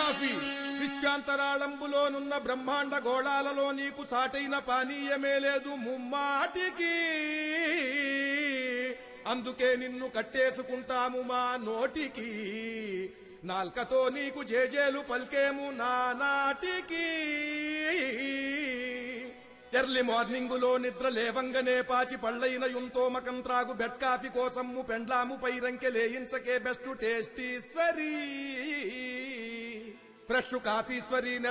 coffee విశ్వాంతరాళంబులోనున్న బ్రహ్మాండ గోళాలలో నీకు సాటైన పానీయమే లేదు ముమ్మాటికి అందుకే నిన్ను కట్టేసుకుంటాము మా నోటికి నాల్కతో నీకు జేజేలు పల్కేము నానాటికి ఎర్లీ మార్నింగులో నిద్ర లేవంగనే పాచి పళ్ళైన యుంతోమకం త్రాగు బెడ్ కాఫీ కోసము పెండ్లాము పైరంకె లేయించకే బెస్ట్ టేస్టీశ్వరీ ఫ్రెష్ కాఫీశ్వరీ